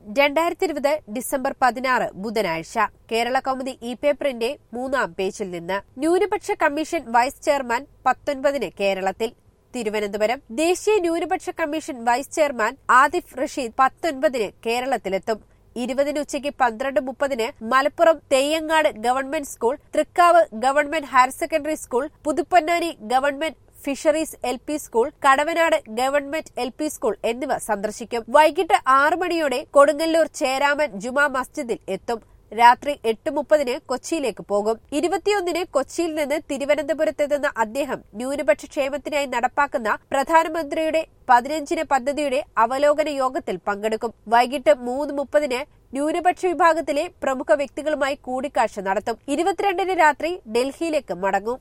രണ്ടായിരത്തി ഇരുപത് ഡിസംബർ പതിനാറ് ബുധനാഴ്ച കേരള കൗമുദി ഇ പേപ്പറിന്റെ മൂന്നാം പേജിൽ നിന്ന് ന്യൂനപക്ഷ കമ്മീഷൻ വൈസ് ചെയർമാൻ പത്തൊൻപതിന് കേരളത്തിൽ തിരുവനന്തപുരം ദേശീയ ന്യൂനപക്ഷ commission vice chairman Adif Rasheed പത്തൊൻപതിന് കേരളത്തിലെത്തും ഇരുപതിന് ഉച്ചയ്ക്ക് പന്ത്രണ്ട് മുപ്പതിന് Malappuram Theyyangad government school Thrikkavu government higher secondary school Puthuponnani government fisheries L P school Kadavanad government L P school എന്നിവ സന്ദർശിക്കും വൈകിട്ട് ആറ് മണിയോടെ കൊടുങ്ങല്ലൂർ ചേരാമൻ ജുമാ മസ്ജിദിൽ എത്തും രാത്രി എട്ട് മുപ്പതിന് കൊച്ചിയിലേക്ക് പോകും ഇരുപത്തിയൊന്നിന് കൊച്ചിയിൽ നിന്ന് തിരുവനന്തപുരത്തെത്തുന്ന അദ്ദേഹം ന്യൂനപക്ഷ ക്ഷേമത്തിനായി നടപ്പാക്കുന്ന പ്രധാനമന്ത്രിയുടെ പതിനഞ്ചിന് പദ്ധതിയുടെ അവലോകന യോഗത്തിൽ പങ്കെടുക്കും വൈകിട്ട് മൂന്ന് മുപ്പതിന് ന്യൂനപക്ഷ വിഭാഗത്തിലെ പ്രമുഖ വ്യക്തികളുമായി കൂടിക്കാഴ്ച നടത്തും ഇരുപത്തിരണ്ടിന് രാത്രി ഡൽഹിയിലേക്ക് മടങ്ങും